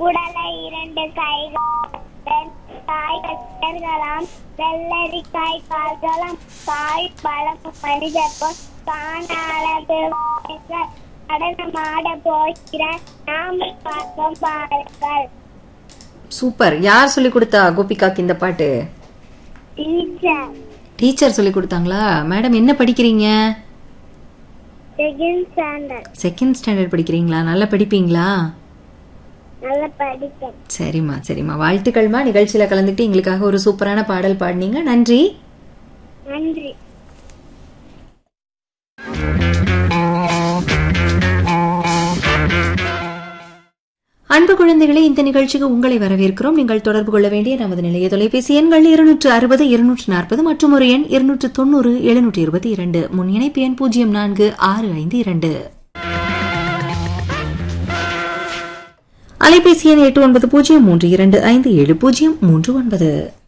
உடலை இரண்டு கைகள் காய் கட்டர்களாம் வெள்ளரிக்காய் கால்களாம் காய் பழம் மனிதர் போல் காணாத பெருமைகள் நடனமாட போகிறார் நாம பார்ப்போம் பாருங்கள் சூப்பர் யார் சொல்லி கொடுத்தா கோபிகாக்கு இந்த பாட்டு டீச்சர் டீச்சர் சொல்லி கொடுத்தாங்களா மேடம் என்ன படிக்கிறீங்க செகண்ட் ஸ்டாண்டர்ட் செகண்ட் ஸ்டாண்டர்ட் படிக்கிறீங்களா நல்லா படிப்பீங்களா நல்லா படிப்பேன் சரிம்மா சரிம்மா வாழ்த்துக்கள்மா நிகழ்ச்சியில கலந்துட்டு எங்களுக்காக ஒரு சூப்பரான பாடல் பாடினீங்க நன்றி நன்றி அன்பு குழந்தைகளே இந்த நிகழ்ச்சிக்கு உங்களை வரவேற்கிறோம் நீங்கள் தொடர்பு கொள்ள வேண்டிய நமது நிலைய தொலைபேசி எண்கள் இருநூற்று அறுபது இருநூற்று நாற்பது மற்றும் ஒரு எண் இருநூற்று தொண்ணூறு எழுநூற்று இருபத்தி இரண்டு முன் இணைப்பு எண் பூஜ்ஜியம் நான்கு ஆறு ஐந்து இரண்டு அலைபேசி எண் எட்டு ஒன்பது பூஜ்ஜியம் மூன்று இரண்டு ஐந்து ஏழு பூஜ்ஜியம் மூன்று ஒன்பது